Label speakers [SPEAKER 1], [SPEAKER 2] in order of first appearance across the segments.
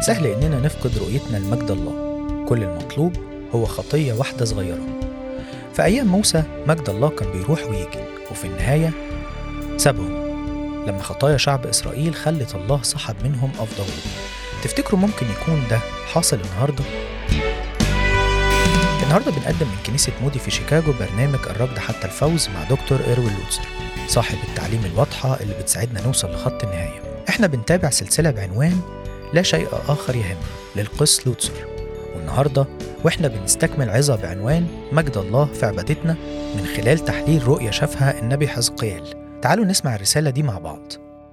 [SPEAKER 1] سهل إننا نفقد رؤيتنا لمجد الله كل المطلوب هو خطية واحدة صغيرة في أيام موسى مجد الله كان بيروح ويجي وفي النهاية سابهم لما خطايا شعب إسرائيل خلت الله سحب منهم أفضلهم تفتكروا ممكن يكون ده حاصل النهارده؟ النهارده بنقدم من كنيسة مودي في شيكاغو برنامج الركض حتى الفوز مع دكتور إيروين لوتسر صاحب التعليم الواضحة اللي بتساعدنا نوصل لخط النهاية احنا بنتابع سلسلة بعنوان لا شيء آخر يهم للقس لوتسر والنهارده واحنا بنستكمل عظة بعنوان مجد الله في عبادتنا من خلال تحليل رؤية شافها النبي حزقيال تعالوا نسمع الرسالة دي مع بعض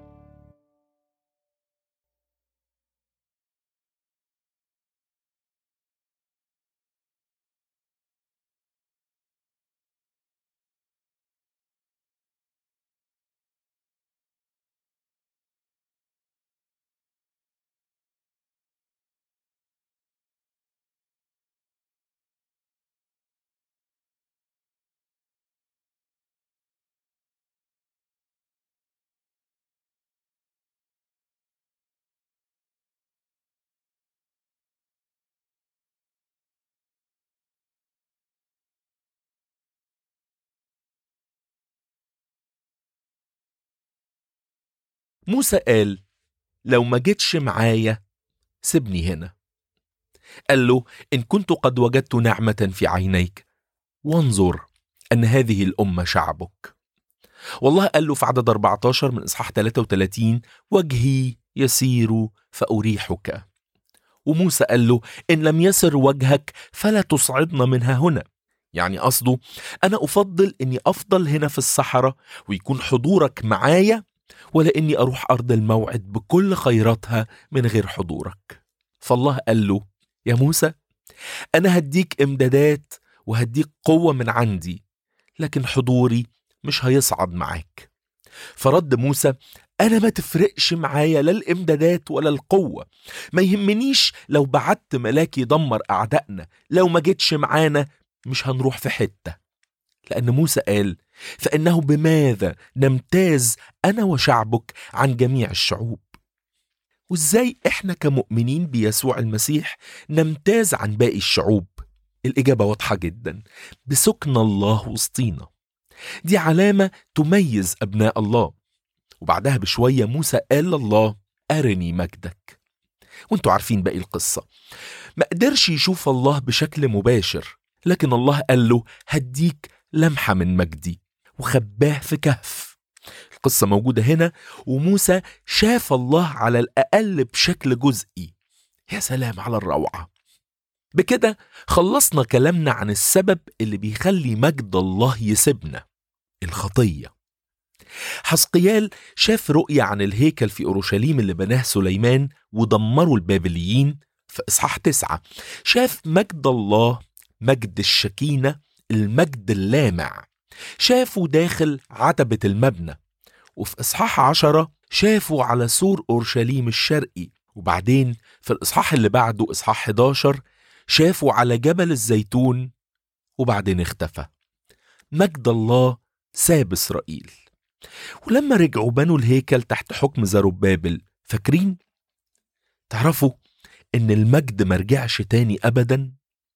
[SPEAKER 2] موسى قال لو ما جيتش معايا سيبني هنا قال له إن كنت قد وجدت نعمة في عينيك وانظر أن هذه الأمة شعبك والله قال له في عدد 14 من إصحاح 33 وجهي يسير فأريحك وموسى قال له إن لم يسر وجهك فلا تصعدنا منها هنا يعني قصده أنا أفضل إني أفضل هنا في الصحراء ويكون حضورك معايا ولا إني أروح أرض الموعد بكل خيراتها من غير حضورك فالله قال له يا موسى أنا هديك إمدادات وهديك قوة من عندي لكن حضوري مش هيصعد معاك فرد موسى أنا ما تفرقش معايا لا الإمدادات ولا القوة ما يهمنيش لو بعت ملاك يدمر أعدائنا لو ما جيتش معانا مش هنروح في حتة لأن موسى قال فإنه بماذا نمتاز أنا وشعبك عن جميع الشعوب وإزاي إحنا كمؤمنين بيسوع المسيح نمتاز عن باقي الشعوب الإجابة واضحة جدا بسكن الله وسطينا دي علامة تميز أبناء الله وبعدها بشوية موسى قال لله أرني مجدك وانتوا عارفين باقي القصة ما قدرش يشوف الله بشكل مباشر لكن الله قال له هديك لمحة من مجدي وخباه في كهف القصة موجودة هنا وموسى شاف الله على الأقل بشكل جزئي يا سلام على الروعة بكده خلصنا كلامنا عن السبب اللي بيخلي مجد الله يسيبنا الخطية حسقيال شاف رؤية عن الهيكل في أورشليم اللي بناه سليمان ودمروا البابليين في إصحاح تسعة شاف مجد الله مجد الشكينة المجد اللامع شافوا داخل عتبة المبنى وفي إصحاح عشرة شافوا على سور أورشليم الشرقي وبعدين في الإصحاح اللي بعده إصحاح 11 شافوا على جبل الزيتون وبعدين اختفى مجد الله ساب إسرائيل ولما رجعوا بنوا الهيكل تحت حكم زروبابل فاكرين؟ تعرفوا إن المجد مرجعش تاني أبدا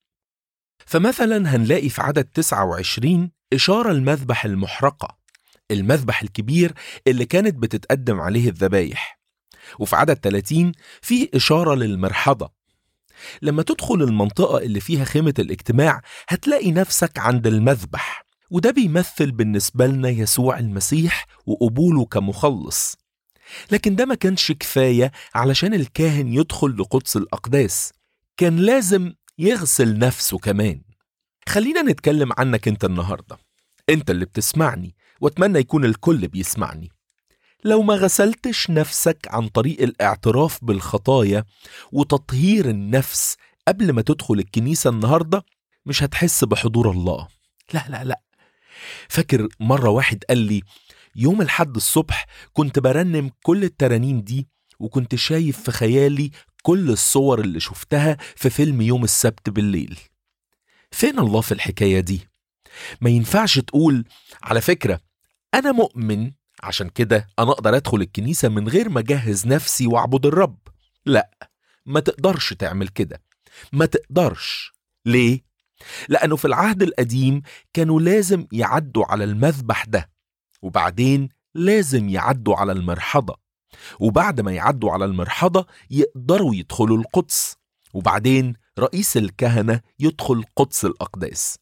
[SPEAKER 2] فمثلا هنلاقي في عدد 29 إشارة المذبح المحرقة المذبح الكبير اللي كانت بتتقدم عليه الذبايح وفي عدد 30 في إشارة للمرحضة لما تدخل المنطقة اللي فيها خيمة الاجتماع هتلاقي نفسك عند المذبح وده بيمثل بالنسبة لنا يسوع المسيح وقبوله كمخلص لكن ده ما كانش كفاية علشان الكاهن يدخل لقدس الأقداس كان لازم يغسل نفسه كمان خلينا نتكلم عنك انت النهاردة انت اللي بتسمعني واتمنى يكون الكل بيسمعني لو ما غسلتش نفسك عن طريق الاعتراف بالخطايا وتطهير النفس قبل ما تدخل الكنيسة النهاردة مش هتحس بحضور الله لا لا لا فاكر مرة واحد قال لي يوم الحد الصبح كنت برنم كل الترانيم دي وكنت شايف في خيالي كل الصور اللي شفتها في فيلم يوم السبت بالليل فين الله في الحكاية دي؟ ما ينفعش تقول على فكرة أنا مؤمن عشان كده أنا أقدر أدخل الكنيسة من غير ما أجهز نفسي وأعبد الرب لا ما تقدرش تعمل كده ما تقدرش ليه؟ لأنه في العهد القديم كانوا لازم يعدوا على المذبح ده وبعدين لازم يعدوا على المرحضة وبعد ما يعدوا على المرحضة يقدروا يدخلوا القدس وبعدين رئيس الكهنة يدخل قدس الأقداس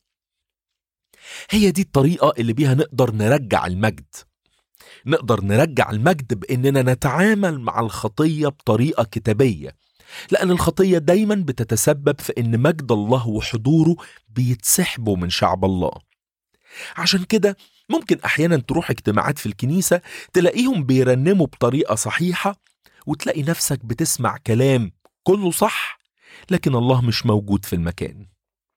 [SPEAKER 2] هي دي الطريقة اللي بيها نقدر نرجع المجد نقدر نرجع المجد بإننا نتعامل مع الخطية بطريقة كتابية لأن الخطية دايما بتتسبب في إن مجد الله وحضوره بيتسحبوا من شعب الله عشان كده ممكن أحيانا تروح اجتماعات في الكنيسة تلاقيهم بيرنموا بطريقة صحيحة وتلاقي نفسك بتسمع كلام كله صح لكن الله مش موجود في المكان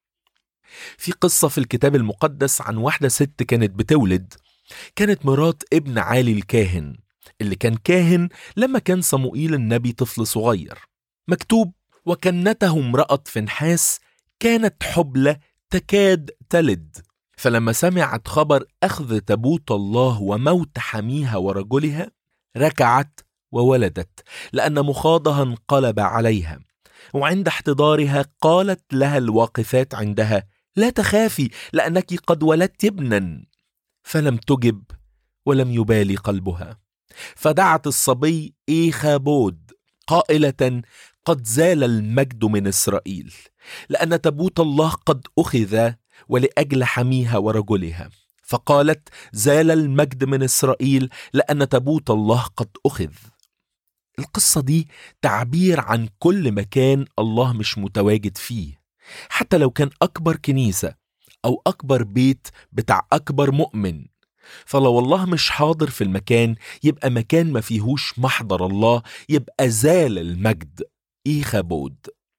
[SPEAKER 2] في قصة في الكتاب المقدس عن واحدة ست كانت بتولد كانت مرات ابن عالي الكاهن اللي كان كاهن لما كان صموئيل النبي طفل صغير مكتوب وكنته امرأة فنحاس كانت حبلى تكاد تلد فلما سمعت خبر أخذ تابوت الله وموت حميها ورجلها ركعت وولدت لأن مخاضها انقلب عليها وعند احتضارها قالت لها الواقفات عندها لا تخافي لأنك قد ولدت ابنا فلم تجب ولم يبالي قلبها فدعت الصبي إيخابود قائلة قد زال المجد من إسرائيل لأن تابوت الله قد أخذ ولأجل حميها ورجلها فقالت زال المجد من إسرائيل لأن تابوت الله قد أخذ القصة دي تعبير عن كل مكان الله مش متواجد فيه حتى لو كان أكبر كنيسة أو أكبر بيت بتاع أكبر مؤمن فلو الله مش حاضر في المكان يبقى مكان ما فيهوش محضر الله يبقى زال المجد إيخابود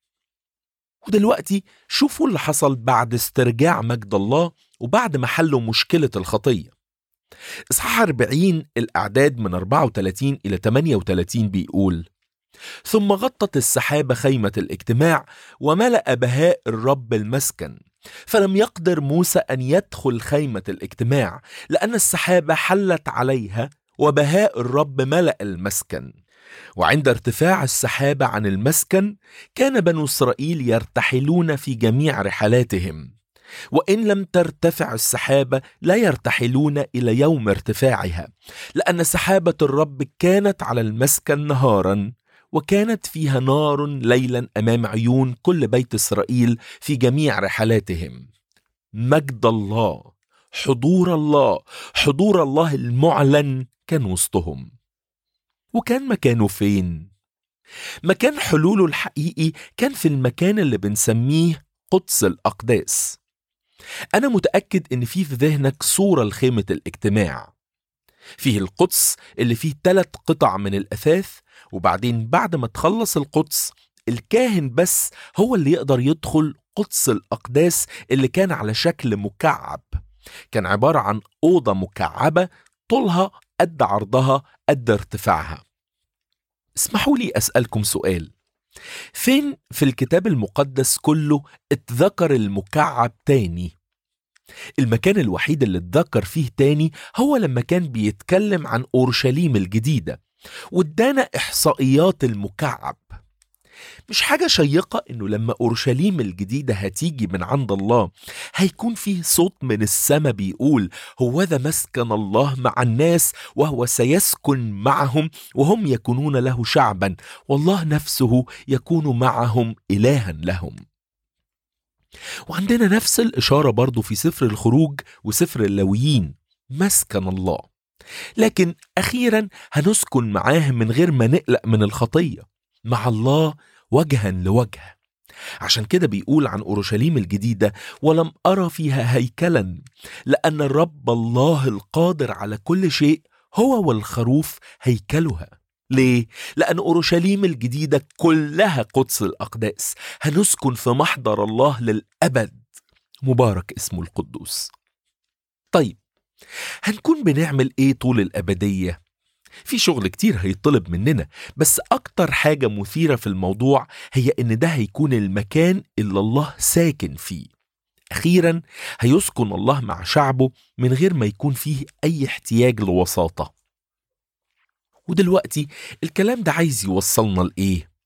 [SPEAKER 2] ودلوقتي شوفوا اللي حصل بعد استرجاع مجد الله وبعد ما حلوا مشكلة الخطية إصحاح 40 الأعداد من 34 إلى 38 بيقول ثم غطت السحابة خيمة الاجتماع وملأ بهاء الرب المسكن فلم يقدر موسى أن يدخل خيمة الاجتماع لأن السحابة حلت عليها وبهاء الرب ملأ المسكن وعند ارتفاع السحابة عن المسكن كان بنو إسرائيل يرتحلون في جميع رحلاتهم وإن لم ترتفع السحابة لا يرتحلون إلى يوم ارتفاعها لأن سحابة الرب كانت على المسكن نهارا وكانت فيها نار ليلا أمام عيون كل بيت إسرائيل في جميع رحلاتهم مجد الله حضور الله حضور الله المعلن كان وسطهم وكان مكانه فين؟ مكان حلوله الحقيقي كان في المكان اللي بنسميه قدس الأقداس أنا متأكد إن في في ذهنك صورة لخيمة الاجتماع فيه القدس اللي فيه ثلاث قطع من الأثاث وبعدين بعد ما تخلص القدس الكاهن بس هو اللي يقدر يدخل قدس الأقداس اللي كان على شكل مكعب كان عبارة عن أوضة مكعبة طولها قد عرضها قد ارتفاعها اسمحوا لي أسألكم سؤال فين في الكتاب المقدس كله اتذكر المكعب تاني المكان الوحيد اللي اتذكر فيه تاني هو لما كان بيتكلم عن أورشليم الجديدة وادانا إحصائيات المكعب مش حاجة شيقة إنه لما أورشليم الجديدة هتيجي من عند الله هيكون فيه صوت من السماء بيقول هو ذا مسكن الله مع الناس وهو سيسكن معهم وهم يكونون له شعبا والله نفسه يكون معهم إلها لهم وعندنا نفس الإشارة برضو في سفر الخروج وسفر اللويين مسكن الله لكن أخيرا هنسكن معاه من غير ما نقلق من الخطية مع الله وجها لوجه عشان كده بيقول عن أورشليم الجديدة ولم أرى فيها هيكلا لأن الرب الله القادر على كل شيء هو والخروف هيكلها ليه؟ لأن أورشليم الجديدة كلها قدس الأقداس هنسكن في محضر الله للأبد مبارك اسمه القدوس طيب هنكون بنعمل ايه طول الأبدية؟ في شغل كتير هيطلب مننا بس أكتر حاجة مثيرة في الموضوع هي إن ده هيكون المكان اللي الله ساكن فيه أخيرا هيسكن الله مع شعبه من غير ما يكون فيه أي احتياج لوساطة ودلوقتي الكلام ده عايز يوصلنا لإيه؟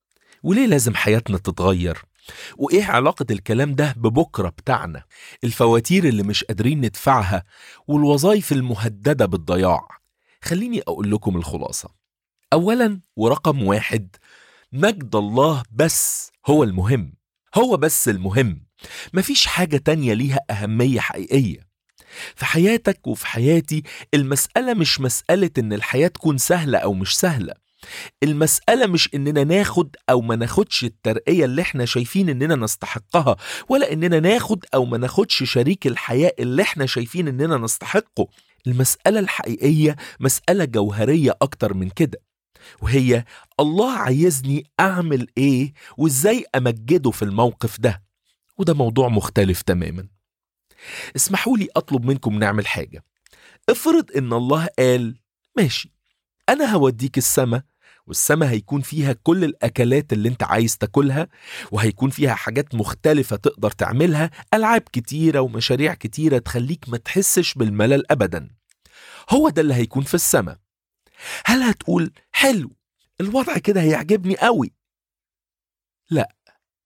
[SPEAKER 2] وليه لازم حياتنا تتغير وإيه علاقة الكلام ده ببكرة بتاعنا الفواتير اللي مش قادرين ندفعها والوظائف المهددة بالضياع خليني أقول لكم الخلاصة أولا ورقم واحد مجد الله بس هو المهم هو بس المهم مفيش حاجة تانية ليها أهمية حقيقية في حياتك وفي حياتي المسألة مش مسألة إن الحياة تكون سهلة أو مش سهلة المسألة مش إننا ناخد أو ما ناخدش الترقية اللي إحنا شايفين إننا نستحقها ولا إننا ناخد أو ما ناخدش شريك الحياة اللي إحنا شايفين إننا نستحقه المسألة الحقيقية مسألة جوهرية أكتر من كده وهي الله عايزني أعمل إيه وإزاي أمجده في الموقف ده وده موضوع مختلف تماما اسمحوا لي أطلب منكم نعمل حاجة افرض إن الله قال ماشي أنا هوديك السما والسما هيكون فيها كل الأكلات اللي أنت عايز تاكلها وهيكون فيها حاجات مختلفة تقدر تعملها ألعاب كتيرة ومشاريع كتيرة تخليك ما تحسش بالملل أبدا هو ده اللي هيكون في السما هل هتقول حلو الوضع كده هيعجبني قوي لا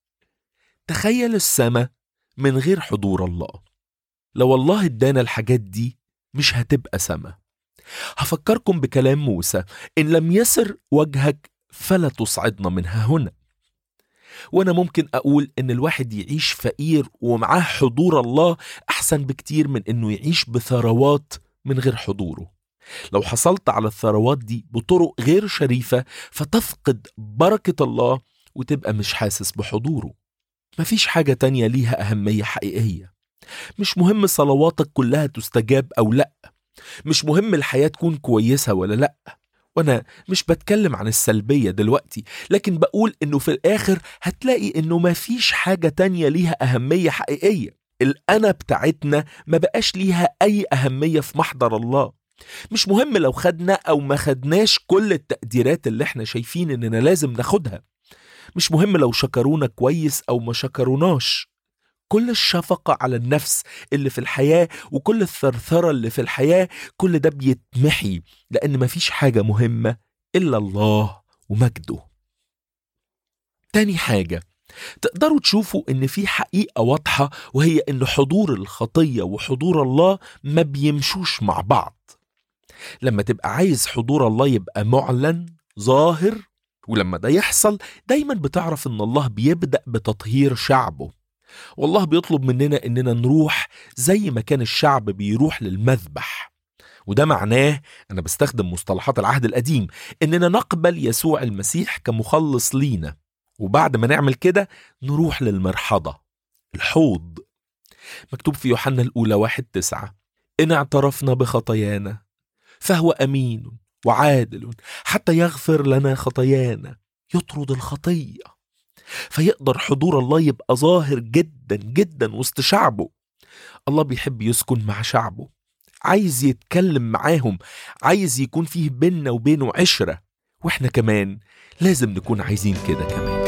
[SPEAKER 2] تخيل السما من غير حضور الله لو الله ادانا الحاجات دي مش هتبقى سما هفكركم بكلام موسى إن لم يسر وجهك فلا تصعدنا منها هنا وأنا ممكن أقول إن الواحد يعيش فقير ومعاه حضور الله أحسن بكتير من إنه يعيش بثروات من غير حضوره لو حصلت على الثروات دي بطرق غير شريفة فتفقد بركة الله وتبقى مش حاسس بحضوره مفيش حاجة تانية ليها أهمية حقيقية مش مهم صلواتك كلها تستجاب أو لأ مش مهم الحياة تكون كويسة ولا لأ وأنا مش بتكلم عن السلبية دلوقتي لكن بقول إنه في الآخر هتلاقي إنه مفيش حاجة تانية ليها أهمية حقيقية الأنا بتاعتنا ما بقاش ليها أي أهمية في محضر الله مش مهم لو خدنا أو ما خدناش كل التقديرات اللي احنا شايفين إننا لازم ناخدها مش مهم لو شكرونا كويس أو ما شكروناش كل الشفقة على النفس اللي في الحياة وكل الثرثرة اللي في الحياة كل ده بيتمحي لأن مفيش حاجة مهمة إلا الله ومجده تاني حاجة تقدروا تشوفوا إن في حقيقة واضحة وهي إن حضور الخطية وحضور الله ما بيمشوش مع بعض لما تبقى عايز حضور الله يبقى معلن ظاهر ولما ده يحصل دايما بتعرف إن الله بيبدأ بتطهير شعبه والله بيطلب مننا اننا نروح زي ما كان الشعب بيروح للمذبح وده معناه انا بستخدم مصطلحات العهد القديم اننا نقبل يسوع المسيح كمخلص لينا وبعد ما نعمل كده نروح للمرحضة الحوض مكتوب في يوحنا الأولى واحد تسعة إن اعترفنا بخطايانا فهو أمين وعادل حتى يغفر لنا خطايانا يطرد الخطيه فيقدر حضور الله يبقى ظاهر جدا جدا وسط شعبه الله بيحب يسكن مع شعبه عايز يتكلم معاهم عايز يكون فيه بيننا وبينه عشرة واحنا كمان لازم نكون عايزين كده كمان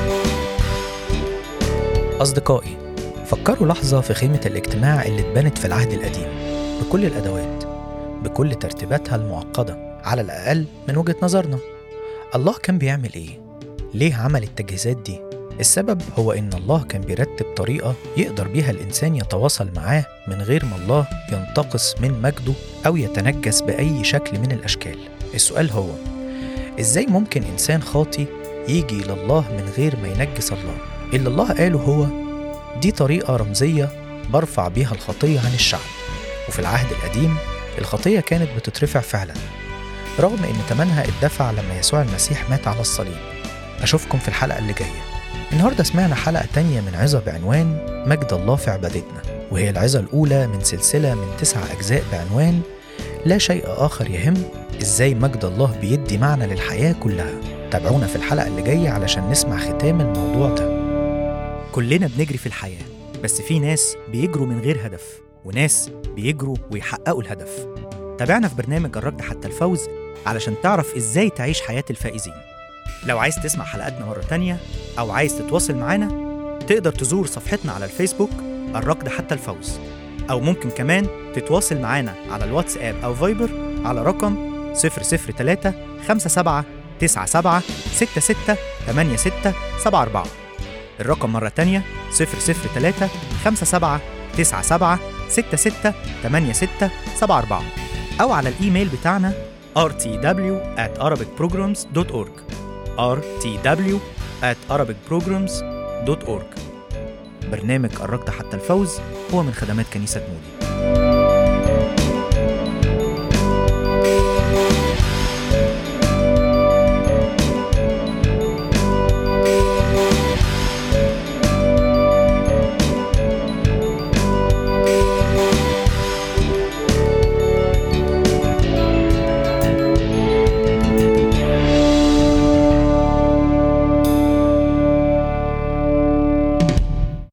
[SPEAKER 1] أصدقائي فكروا لحظة في خيمة الاجتماع اللي اتبنت في العهد القديم بكل الأدوات بكل ترتيباتها المعقدة على الأقل من وجهة نظرنا الله كان بيعمل إيه؟ ليه عمل التجهيزات دي؟ السبب هو إن الله كان بيرتب طريقة يقدر بيها الإنسان يتواصل معاه من غير ما الله ينتقص من مجده أو يتنجس بأي شكل من الأشكال. السؤال هو إزاي ممكن إنسان خاطي يجي لله من غير ما ينجس الله؟ اللي الله قاله هو دي طريقة رمزية برفع بيها الخطية عن الشعب. وفي العهد القديم الخطية كانت بتترفع فعلا رغم إن تمنها اتدفع لما يسوع المسيح مات على الصليب. أشوفكم في الحلقة اللي جاية النهاردة سمعنا حلقة تانية من عظة بعنوان مجد الله في عبادتنا وهي العظة الأولى من سلسلة من تسع أجزاء بعنوان لا شيء آخر يهم إزاي مجد الله بيدي معنى للحياة كلها تابعونا في الحلقة اللي جاية علشان نسمع ختام الموضوع ده
[SPEAKER 3] كلنا بنجري في الحياة بس في ناس بيجروا من غير هدف وناس بيجروا ويحققوا الهدف تابعنا في برنامج الركض حتى الفوز علشان تعرف ازاي تعيش حياة الفائزين لو عايز تسمع حلقاتنا مرة تانية أو عايز تتواصل معانا تقدر تزور صفحتنا على الفيسبوك الركض حتى الفوز أو ممكن كمان تتواصل معانا على الواتساب أو فايبر على رقم 003 57 97 66 86 74 الرقم مرة تانية 003 57 97 66 86 74 أو على الإيميل بتاعنا rtw at arabicprograms.org rtw at arabicprograms.org برنامج قربت حتى الفوز هو من خدمات كنيسة مودي